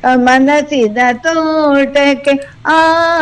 ಮನಸ್ಸಿನ ತೋಟಕ್ಕೆ ಆ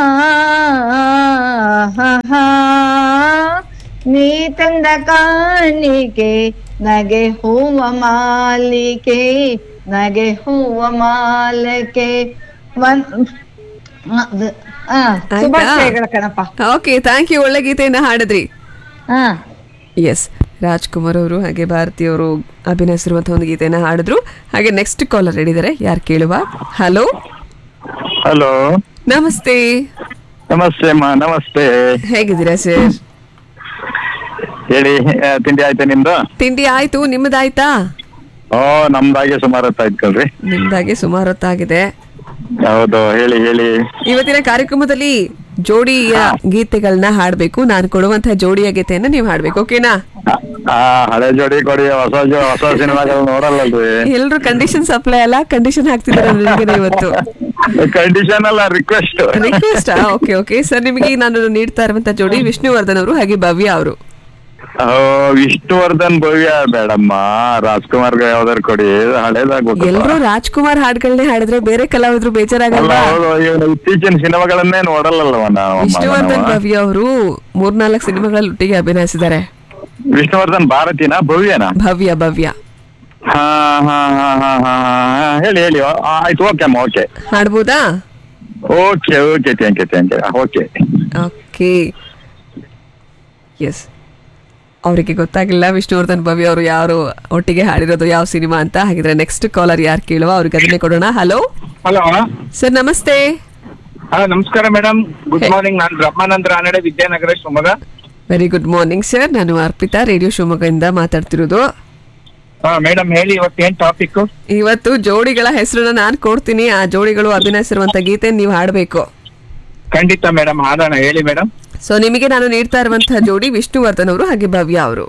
ನೀ ತಂದ ಕಾಣಿಕೆ ನಗೆ ಹೂವ ಮಾಲಿಕೆ ನಗೆ ಹೂವ ಮಾಲಕೆ ಮನ್ ಅದು- ಆ, ಶುಭಾಶಯಗಳ ಕಣಪ್ಪ ಓಕೆ ಥ್ಯಾಂಕ್ ಯು ಒಳ್ಳೆ ಗೀತೆಯನ್ನ ಹಾಡಿದ್ರಿ ಹಾ ಎಸ್ ರಾಜ್ಕುಮಾರ್ ಅವರು ಹಾಗೆ ಭಾರತಿ ಅವರು ಅಭಿನಯಿಸಿರುವಂತಹ ಒಂದು ಗೀತೆಯನ್ನ ಹಾಡಿದ್ರು ಹಾಗೆ ನೆಕ್ಸ್ಟ್ ಕಾಲರ್ ಹೇಳಿದ್ದಾರೆ ಯಾರು ಕೇಳುವ ಹಲೋ ಹಲೋ ನಮಸ್ತೆ ನಮಸ್ತೆ ಅಮ್ಮ ನಮಸ್ತೆ ಹೇಗಿದ್ದೀರಾ ಸರ್ ಹೇಳಿ ಆ, ತಿಂಡಿ ಆಯ್ತಾ ನಿಮ್ದು ತಿಂಡಿ ಆಯ್ತು ನಿಮ್ಮದಾಯ್ತಾ ಓ ನಮ್ದಾಗೆ ಸುಮಾರು ಹೊತ್ತಾಯ್ತು ಕಳ್ರಿ ನಿಮ್ದಾಗೆ ಸುಮಾರು ಹೊತ್ತಾಗಿದೆ ಹೌದು ಹೇಳಿ ಹೇಳಿ ಇವತ್ತಿನ ಕಾರ್ಯಕ್ರಮದಲ್ಲಿ ಜೋಡಿಯ ಗೀತೆಗಳನ್ನ ಹಾಡ್ಬೇಕು ನಾನು ಕೊಡುವಂತಹ ಜೋಡಿಯ ಗೀತೆಯನ್ನ ನೀವು ಹಾಡ್ಬೇಕು ಓಕೆನಾ ಆ ಹಳೆ ಜೋಡಿ ಕೊಡಿ ಹೊಸ ಜೋ ಹೊಸ ಸಿನಿಮಾಗಳು ನೋಡಲ್ಲಲ್ರಿ ಎಲ್ರು ಕಂಡೀಷನ್ ಸಪ್ಲೈ ಅಲ್ಲ ಕಂಡೀಷನ್ ಹಾಕ್ತಿದ್ದಾರೆ ನನಗೆ ಇವತ್ತು ಕಂಡೀಷನ್ ಅಲ್ಲ request request okay okay sir ನಿಮಗೆ ನಾನು ನೀಡ್ತಾ ಇರುವಂತಹ ಜೋಡಿ ವಿಷ್ಣುವರ್ಧನ್ ಅವರು ಹಾಗೆ ಭವ್ಯ ಅವರು ಓ ವಿಷ್ಣುವರ್ಧನ್ ಭವ್ಯ ಬೇಡಮ್ಮ ರಾಜ್ಕುಮಾರ್ ಯಾವ್ದಾರು ಕೊಡಿ ಹಳೇದಾಗ್ಬೇಕು ಎಲ್ರು ರಾಜ್ಕುಮಾರ್ ಹಾಡ್ಗಳನ್ನೇ ಹಾಡಿದ್ರೆ ಬೇರೆ ಕಲಾವಿದ್ರು ಅಲ್ಲ ಬೇಜಾರಾಗಲ್ವಾ ಹೌದು ಇವ್ನು ಇತ್ತೀಚಿನ ಸಿನಿಮಾಗಳನ್ನೇ ನೋಡಲ್ಲಲ್ವ ನಾವು ವಿಷ್ಣುವರ್ಧನ್ ಭವ್ಯ ಅವರು ಮೂರ್ನಾಲ್ಕು ಸಿನಿಮಾಗಳಲ್ಲಿ ಒಟ್ಟಿಗೆ ಅಭಿನಯಿಸಿದ್ದಾರೆ ವಿಷ್ಣುವರ್ಧನ್ ಭಾರತಿನ ಭವ್ಯನಾ ಭವ್ಯ ಭವ್ಯ ಹಾ ಹಾ ಹಾ ಹಾ ಹಾ ಹಾ ಹೇಳಿ ಹೇಳಿ ಆ, ಆಯ್ತು ಓಕೆ ಅಮ್ಮ ಓಕೆ ಹಾಡ್ಬೋದಾ okay okay thank you thank you okay okay yes ಅವರಿಗೆ ಗೊತ್ತಾಗಿಲ್ಲ ವಿಷ್ಣುವರ್ಧನ್ ಭವ್ಯ ಅವರು ಯಾರು ಒಟ್ಟಿಗೆ ಹಾಡಿರೋದು ಯಾವ ಸಿನಿಮಾ ಅಂತ ಹಾಗಿದ್ರೆ ನೆಕ್ಸ್ಟ್ ಕಾಲರ್ ಯಾರು ಕೇಳುವ ಅವ್ರಿಗೆ ಅದನ್ನೇ ಕೊಡೋಣ ಹಲೋ ಹಲೋ ಸರ್ ನಮಸ್ತೆ ಹಾ ನಮಸ್ಕಾರ ಮೇಡಮ್ ಗುಡ್ ಮಾರ್ನಿಂಗ್ ನಾನು Brahmananda Ranade Vidyanagara Shivamogga very good morning sir ನಾನು ಅರ್ಪಿತಾ ರೇಡಿಯೋ ಶಿವಮೊಗ್ಗದಿಂದ ಮಾತಾಡ್ತಿರೋದು ಹಾ ಮೇಡಮ್ ಹೇಳಿ ಇವತ್ತೇನ್ ಟಾಪಿಕ್ ಇವತ್ತು ಜೋಡಿಗಳ ಹೆಸರನ್ನ ನಾನು ಕೊಡ್ತೀನಿ ಆ ಜೋಡಿಗಳು ಅಭಿನಯಿಸಿರುವಂತ ಗೀತೆ ನೀವು ಹಾಡಬೇಕು ಖಂಡಿತ ಮೇಡಮ್ ಹಾಡೋಣ ಹೇಳಿ ಮೇಡಮ್ ಸೊ ನಿಮಗೆ ನಾನು ನೀಡ್ತಾ ಇರುವಂತಹ ಜೋಡಿ ವಿಷ್ಣುವರ್ಧನ್ ಅವರು ಹಾಗೆ ಭವ್ಯ ಅವರು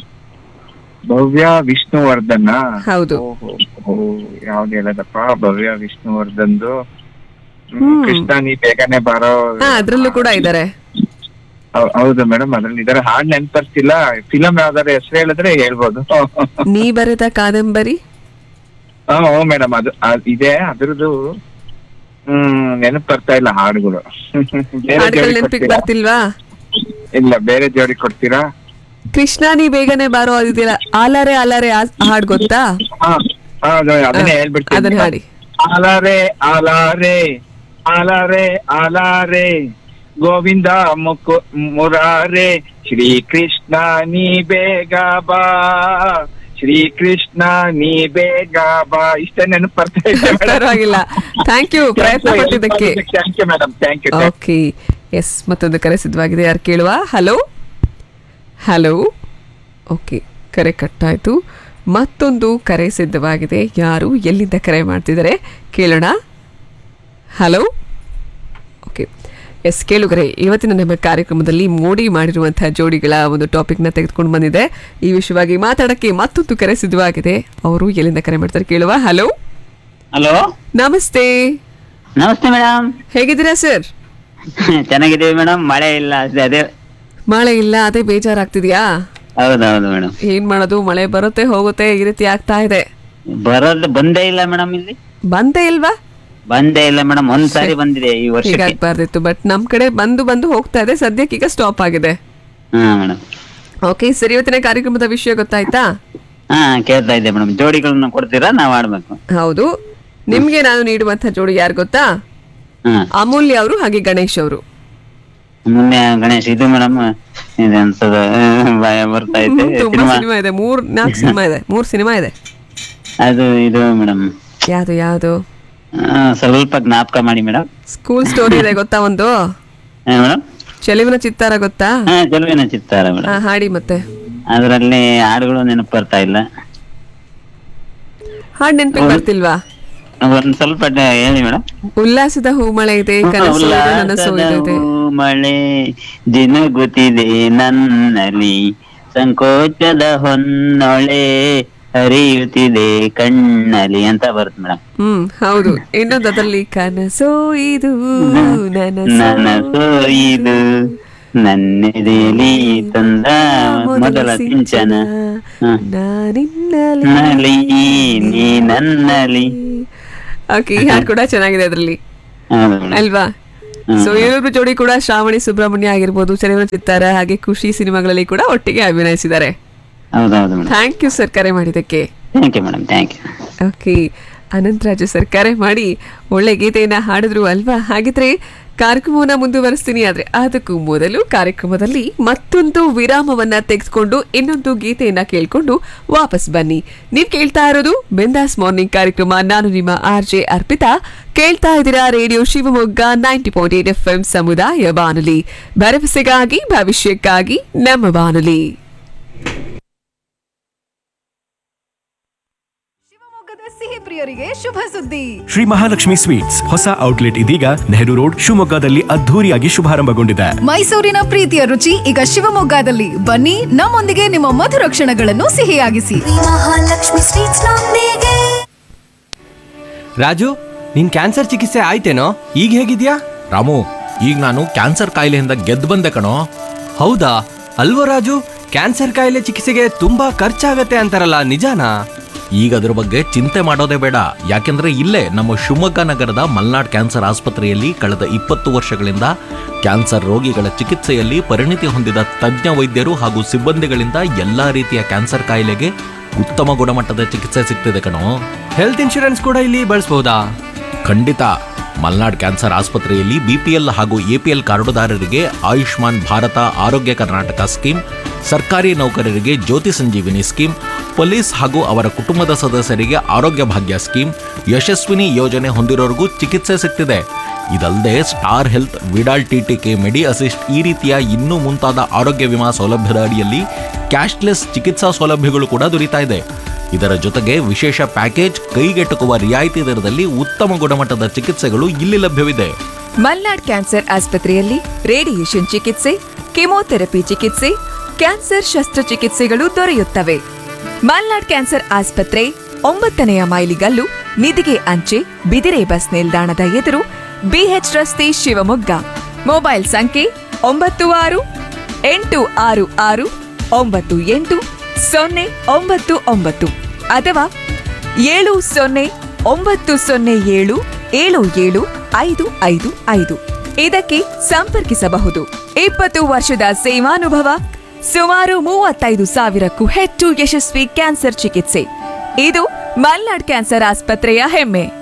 ಭವ್ಯ ವಿಷ್ಣುವರ್ಧನ್ ಹೌದು ಯಾವ್ದು ಹೇಳದಪ್ಪ ಭವ್ಯ ವಿಷ್ಣುವರ್ಧನ್ದು ಹ್ಮ್, ಕೃಷ್ಣ ನೀ ಬೇಗನೆ ಬಾರೋ ಹಾ ಅದ್ರಲ್ಲೂ ಕೂಡ ಇದ್ದಾರೆ ಹೌ- ಹೌದು ಮೇಡಮ್ ಅದ್ರಲ್ಲಿ ಇದರ ಹಾಡ್ ನೆನ್ಪರ್ತಿಲ್ಲ ಫಿಲಂ ಯಾವ್ದಾರ ಹೆಸರು ಹೇಳಿದ್ರೆ ಹೇಳ್ಬೋದು ನೀ ಬರೆದ ಕಾದಂಬರಿ ಹಾ ಹ್ಞೂ ಮೇಡಮ್ ಅದು ಅದ್ ಇದೆ ಅದ್ರದ್ದು ಹ್ಮ್ ನೆನಪು ಬರ್ತಾ ಇಲ್ಲ ಹಾಡುಗಳು ಬೇರೆ ಹಾಡುಗಳು ಜೋಡಿ ನೆನಪಿಗೆ ಕೊಡ್ತೀರಾ? ಬರ್ತಿಲ್ವಾ ಇಲ್ಲ ಬೇರೆ ಜೋಡಿ ಕೊಡ್ತೀರಾ ಕೃಷ್ಣ ನೀ ಬೇಗನೆ ಬಾರೋ ಅದಿದೆಯಲ್ಲ ಆಲಾರೆ ಆಲಾರೆ ಆ ಹಾಡ್ ಗೊತ್ತಾ ಹಾ ಹಾ, ಅದು ಅದನ್ನೇ ಹಾ, ಹೇಳ್ಬಿಡ್ತೀನಿ ಅದನ್ನ ಹಾಡಿ. ಆಲಾರೆ ಆಲಾರೆ ಆಲಾರೆ ಆಲಾರೆ ಗೋವಿಂದ ಮುಕು ಮುರಾರೆ ಶ್ರೀ ಕೃಷ್ಣ ನೀ ಬೇಗ ಬಾ ಶ್ರೀ ಕೃಷ್ಣ ನೀ ಬೇಗ ಬಾ ಇಷ್ಟ ನೆನಪು ಬರ್ತಾ ಇದೆ ಪರವಾಗಿಲ್ಲ ಥ್ಯಾಂಕ್ ಯು ಪ್ರಯತ್ನ ಪಟ್ಟಿದ್ದಕ್ಕೆ thank you madam thank you okay yes ಮತ್ತೊಂದು ಕರೆ ಸಿದ್ಧವಾಗಿದೆ ಯಾರು ಕೇಳುವ ಹಲೋ ಹಲೋ ಓಕೆ ಕರೆ ಕಟ್ಟಾಯ್ತು ಮತ್ತೊಂದು ಕರೆ ಸಿದ್ಧವಾಗಿದೆ ಯಾರು ಎಲ್ಲಿಂದ ಕರೆ ಮಾಡ್ತಿದ್ದಾರೆ ಕೇಳೋಣ ಹಲೋ ಓಕೆ ಎಸ್ ಕೇಳುಗರೆ ಇವತ್ತಿನ ನಮ್ಮ ಕಾರ್ಯಕ್ರಮದಲ್ಲಿ ಮೋಡಿ ಮಾಡಿರುವಂತಹ ಜೋಡಿಗಳ ಒಂದು ಟಾಪಿಕ್ನ ತೆಗೆದುಕೊಂಡು ಬಂದಿದೆ ಈ ವಿಷಯವಾಗಿ ಮಾತಾಡಕ್ಕೆ ಮತ್ತೊಂದು ಕರೆ ಸಿದ್ಧವಾಗಿದೆ ಅವರು ಎಲ್ಲಿಂದ ಕರೆ ಮಾಡ್ತಾರೆ ಕೇಳುವ ಹಲೋ ಹಲೋ ನಮಸ್ತೆ ನಮಸ್ತೆ ಮೇಡಮ್ ಹೇಗಿದ್ದೀರಾ ಸರ್ ಚೆನ್ನಾಗಿದ್ದೀವಿ ಮೇಡಮ್ ಮಳೆ ಇಲ್ಲ ಅಷ್ಟೇ ಅದೇ ಮಳೆ ಇಲ್ಲ ಅದೇ ಬೇಜಾರಾಗ್ತಿದ್ಯಾ ಹೌದೌದು ಮೇಡಮ್ ಏನ್ ಮಾಡೋದು ಮಳೆ ಬರುತ್ತೆ ಹೋಗುತ್ತೆ ಈ ರೀತಿ ಆಗ್ತಾ ಇದೆ ಬರೋದು ಬಂದೇ ಇಲ್ಲ ಮೇಡಮ್ ಇಲ್ಲಿ ಬಂದೇ ಇಲ್ವಾ ಬಂದೇ ಇಲ್ಲ ಮೇಡಮ್ ಒಂದ್ ಸಾರಿ ಬಂದಿದೆ ಈ ವರ್ಷಕ್ಕೆ ಹೀಗಾಗ್ಬಾರ್ದಿತ್ತು ಬಟ್ ನಮ್ ಕಡೆ ಬಂದು ಬಂದು ಹೋಗ್ತಾ ಇದೆ ಸದ್ಯಕ್ಕೆ ಈಗ ಸ್ಟಾಪ್ ಆಗಿದೆ ಹಾ ಮೇಡಮ್ ಓಕೆ ಸರಿ ಇವತ್ತಿನ ಕಾರ್ಯಕ್ರಮದ ವಿಷಯ ಗೊತ್ತಾಯ್ತಾ ಹಾ ಕೇಳ್ತಾ ಇದ್ದೆ ಮೇಡಮ್ ಜೋಡಿಗಳನ್ನ ಕೊಡ್ತೀರಾ ನಾವ್ ಆಡ್ಬೇಕು ಹೌದು ನಿಮ್ಗೆ ನಾನು ನೀಡುವಂತ ಜೋಡಿ ಯಾರು ಗೊತ್ತಾ ಹಾ ಅಮೂಲ್ಯ ಅವರು ಹಾಗೆ ಗಣೇಶ್ ಅವರು ಮೊನ್ನೆ ಗಣೇಶ್ ಇದು ಮೇಡಮ್ ಇದು ಅನ್ಸದ ಭಯ ಬರ್ತಾ ಐತೆ ತುಂಬಾ ಸಿನಿಮಾ ಸಿನಿಮಾ ಇದೆ ಮೂರ್ ನಾಲ್ಕು ಸಿನಿಮಾ ಇದೆ ಮೂರ್ ಸಿನಿಮಾ ಇದೆ ಅದು ಇದು ಮೇಡಮ್ ಯಾವ್ದು ಯಾವ್ದು ಸ್ವಲ್ಪ ಜ್ಞಾಪಕ ಮಾಡಿ ಮೇಡಮ್ ಸ್ಕೂಲ್ ಸ್ಟೋರಿ ಇದೆ ಗೊತ್ತಾ ಒಂದು ಮೇಡಮ್ ಚೆಲುವಿನ ಚಿತ್ತಾರ ಗೊತ್ತಾ ಹಾ ಚೆಲುವಿನ ಚಿತ್ತಾರ ಮೇಡಮ್ ಹಾ ಹಾಡಿ ಮತ್ತೆ ಅದರಲ್ಲಿ ಹಾಡುಗಳು ನೆನಪು ಬರ್ತಾ ಇಲ್ಲ ಹಾಡ್ ನೆನ್ಪಿಗೆ ಬರ್ತಿಲ್ವಾ ಒಂದ್ ಸ್ವಲ್ಪ ಡ- ಹೇಳಿ ಮೇಡಮ್ ಉಲ್ಲಾಸದ ಹೂಮಳೆ ಇದೆ ಕನಸು ಇದೆ, ನನಸು ಇದೆ ಮಳೆ ಜಿನುಗುತ್ತಿದೆ ನನ್ನಲ್ಲಿ ಸಂಕೋಚದ ಹೊನ್ನೊಳೆ ಹರಿಯುತ್ತಿದೆ ಕಣ್ಣಲ್ಲಿ ಅಂತ ಬರುತ್ತೆ ಮೇಡಮ್ ಹ್ಮ್ ಹೌದು ಇನ್ನೊಂದು ಅದ್ರಲ್ಲಿ ಕನಸು ಇದು ನನಸು ನನಸು ಇದು ನನ್ನೆದೆಯಲ್ಲಿ ತಂದ ಮೊದಲ ಸಿಂಚನ ಹ. ನಾನಿನ್ನಲಿ ನಲಿ ನೀ ನನ್ನಲಿ ಓಕೆ ಈ ಹಾಡು ಕೂಡ ಚೆನ್ನಾಗಿದೆ ಅದರಲ್ಲಿ ಹೌದು ಮೇಡಮ್ ಅಲ್ವಾ ಸೊ ಇವರೊಬ್ರು ಜೋಡಿ ಕೂಡ ಶ್ರಾವಣಿ ಸುಬ್ರಹ್ಮಣ್ಯ ಆಗಿರ್ಬೋದು ಚಲನಚಿತ್ತಾರ ಹಾಗೆ ಖುಷಿ ಸಿನಿಮಾಗಳಲ್ಲಿ ಕೂಡ ಒಟ್ಟಿಗೆ ಅಭಿನಯಿಸಿದ್ದಾರೆ ಹೌದೌದು ಮೇಡಮ್ ಥ್ಯಾಂಕ್ ಯು ಸರ್ ಕರೆ ಮಾಡಿದ್ದಕ್ಕೆ thank you madam thank you okay Anantharaju sir ಕರೆ ಮಾಡಿ ಒಳ್ಳೆ ಗೀತೆಯನ್ನ ಹಾಡಿದ್ರು ಅಲ್ವಾ ಹಾಗಿದ್ರೆ ಕಾರ್ಯಕ್ರಮವನ್ನ ಮುಂದುವರಿಸ್ತೀನಿ ಆದ್ರೆ ಅದಕ್ಕೂ ಮೊದಲು ಕಾರ್ಯಕ್ರಮದಲ್ಲಿ ಮತ್ತೊಂದು ವಿರಾಮವನ್ನ ತೆಗೆದುಕೊಂಡು ಇನ್ನೊಂದು ಗೀತೆಯನ್ನ ಕೇಳ್ಕೊಂಡು ವಾಪಸ್ ಬನ್ನಿ ನೀವ್ ಕೇಳ್ತಾ ಇರೋದು ಬಿಂದಾಸ್ ಮಾರ್ನಿಂಗ್ ಕಾರ್ಯಕ್ರಮ ನಾನು ನಿಮ್ಮ ಆರ್ ಜೆ ಅರ್ಪಿತಾ ಕೇಳ್ತಾ ಇದ್ದೀರಾ radio Shivamogga ninety point eight F M ಸಮುದಾಯ ಬಾನುಲಿ ಭರವಸೆಗಾಗಿ ಭವಿಷ್ಯಕ್ಕಾಗಿ ನಮ್ಮ ಬಾನುಲಿ ಶಿವಮೊಗ್ಗದ ಸಿಹಿ ಪ್ರಿಯರಿಗೆ ಶುಭ ಸುದ್ದಿ ಶ್ರೀ ಮಹಾಲಕ್ಷ್ಮಿ ಸ್ವೀಟ್ಸ್ ಹೊಸ ಔಟ್ಲೆಟ್ ಇದೀಗ ನೆಹರು ರೋಡ್ ಶಿವಮೊಗ್ಗದಲ್ಲಿ ಅದ್ಧೂರಿಯಾಗಿ ಶುಭಾರಂಭಗೊಂಡಿದೆ ಮೈಸೂರಿನ ಪ್ರೀತಿಯ ರುಚಿ ಈಗ ಶಿವಮೊಗ್ಗದಲ್ಲಿ ಬನ್ನಿ ನಮ್ಮೊಂದಿಗೆ ನಿಮ್ಮ ಮಧುರ ಕ್ಷಣಗಳನ್ನು ಸಿಹಿಯಾಗಿಸಿ ಮಹಾಲಕ್ಷ್ಮಿ ಸ್ವೀಟ್ಸ್ ನೊಂದಿಗೆ ರಾಜು ನಿನ್ ಕ್ಯಾನ್ಸರ್ ಚಿಕಿತ್ಸೆ ಆಯ್ತೇನೋ ಈಗ ಹೇಗಿದ್ಯಾ ರಾಮು ಈಗ ನಾನು ಕ್ಯಾನ್ಸರ್ ಕಾಯಿಲೆಯಿಂದ ಗೆದ್ದು ಬಂದೆ ಕಣೋ ಹೌದಾ ಅಲ್ವೋ ರಾಜು ಕ್ಯಾನ್ಸರ್ ಕಾಯಿಲೆ ಚಿಕಿತ್ಸೆಗೆ ತುಂಬಾ ಖರ್ಚಾಗತ್ತೆ ಅಂತಾರಲ್ಲ ನಿಜಾನಾ ಈಗ ಅದ್ರ ಬಗ್ಗೆ ಚಿಂತೆ ಮಾಡೋದೇ ಬೇಡ ಯಾಕೆಂದ್ರೆ ಇಲ್ಲೇ ನಮ್ಮ ಶಿವಮೊಗ್ಗ ನಗರದ ಮಲ್ನಾಡ್ ಕ್ಯಾನ್ಸರ್ ಆಸ್ಪತ್ರೆಯಲ್ಲಿ ಕಳೆದ ಇಪ್ಪತ್ತು ವರ್ಷಗಳಿಂದ ಕ್ಯಾನ್ಸರ್ ರೋಗಿಗಳ ಚಿಕಿತ್ಸೆಯಲ್ಲಿ ಪರಿಣಿತಿ ಹೊಂದಿದ ತಜ್ಞ ವೈದ್ಯರು ಹಾಗೂ ಸಿಬ್ಬಂದಿಗಳಿಂದ ಎಲ್ಲಾ ರೀತಿಯ ಕ್ಯಾನ್ಸರ್ ಕಾಯಿಲೆಗೆ ಉತ್ತಮ ಗುಣಮಟ್ಟದ ಚಿಕಿತ್ಸೆ ಸಿಗ್ತಿದೆ ಕಣೋ ಹೆಲ್ತ್ ಇನ್ಶೂರೆನ್ಸ್ ಕೂಡ ಇಲ್ಲಿ ಬಳಸಬಹುದಾ ಖಂಡಿತ ಮಲ್ನಾಡ್ ಕ್ಯಾನ್ಸರ್ ಆಸ್ಪತ್ರೆಯಲ್ಲಿ ಬಿಪಿಎಲ್ ಹಾಗೂ ಎಪಿಎಲ್ ಕಾರ್ಡುದಾರರಿಗೆ ಆಯುಷ್ಮಾನ್ ಭಾರತ ಆರೋಗ್ಯ ಕರ್ನಾಟಕ ಸ್ಕೀಮ್ ಸರ್ಕಾರಿ ನೌಕರರಿಗೆ ಜ್ಯೋತಿ ಸಂಜೀವಿನಿ ಸ್ಕೀಮ್ ಪೊಲೀಸ್ ಹಾಗೂ ಅವರ ಕುಟುಂಬದ ಸದಸ್ಯರಿಗೆ ಆರೋಗ್ಯ ಭಾಗ್ಯ ಸ್ಕೀಮ್ ಯಶಸ್ವಿನಿ ಯೋಜನೆ ಹೊಂದಿರೋರಿಗೂ ಚಿಕಿತ್ಸೆ ಸಿಗ್ತಿದೆ ಇದಲ್ಲದೆ star health Vidal TTK medi assist ಈ ರೀತಿಯ ಇನ್ನೂ ಮುಂತಾದ ಆರೋಗ್ಯ ವಿಮಾ ಸೌಲಭ್ಯದ ಅಡಿಯಲ್ಲಿ ಕ್ಯಾಶ್ಲೆಸ್ ಚಿಕಿತ್ಸಾ ಸೌಲಭ್ಯಗಳು ಕೂಡ ದೊರೀತಾ ಇದೆ ಇದರ ಜೊತೆಗೆ ವಿಶೇಷ ಪ್ಯಾಕೇಜ್ ಕೈಗೆಟುಕುವ ರಿಯಾಯಿತಿ ದರದಲ್ಲಿ ಉತ್ತಮ ಗುಣಮಟ್ಟದ ಚಿಕಿತ್ಸೆಗಳು ಇಲ್ಲಿ ಲಭ್ಯವಿದೆ ಮಲ್ನಾಡ್ ಕ್ಯಾನ್ಸರ್ ಆಸ್ಪತ್ರೆಯಲ್ಲಿ ರೇಡಿಯೇಷನ್ ಚಿಕಿತ್ಸೆ ಕೆಮೊಥೆರಪಿ ಚಿಕಿತ್ಸೆ ಕ್ಯಾನ್ಸರ್ ಶಸ್ತ್ರಚಿಕಿತ್ಸೆಗಳು ದೊರೆಯುತ್ತವೆ ಮಲ್ನಾಡ್ ಕ್ಯಾನ್ಸರ್ ಆಸ್ಪತ್ರೆ ಒಂಬತ್ತನೆಯ ಮೈಲಿಗಲ್ಲು ನಿಧಿಗೆ ಅಂಚೆ ಬಿದಿರೆ ಬಸ್ ನಿಲ್ದಾಣದ ಎದುರು ಬಿಎಚ್ ರಸ್ತೆ ಶಿವಮೊಗ್ಗ ಮೊಬೈಲ್ ಸಂಖ್ಯೆ ಒಂಬತ್ತು ಆರು ಎಂಟು ಆರು ಆರು ಒಂಬತ್ತು ಎಂಟು ಸೊನ್ನೆ ಒಂಬತ್ತು ಒಂಬತ್ತು ಅಥವಾ ಏಳು ಸೊನ್ನೆ ಒಂಬತ್ತು ಸೊನ್ನೆ ಏಳು ಏಳು ಏಳು ಐದು ಐದು ಐದು ಇದಕ್ಕೆ ಸಂಪರ್ಕಿಸಬಹುದು ಇಪ್ಪತ್ತು ವರ್ಷದ ಸೇವಾನುಭವ ಸುಮಾರು ಮೂವತ್ತೈದು ಸಾವಿರಕ್ಕೂ ಹೆಚ್ಚು ಯಶಸ್ವಿ ಕ್ಯಾನ್ಸರ್ ಚಿಕಿತ್ಸೆ ಇದು ಮಲ್ನಾಡ್ ಕ್ಯಾನ್ಸರ್ ಆಸ್ಪತ್ರೆಯ ಹೆಮ್ಮೆ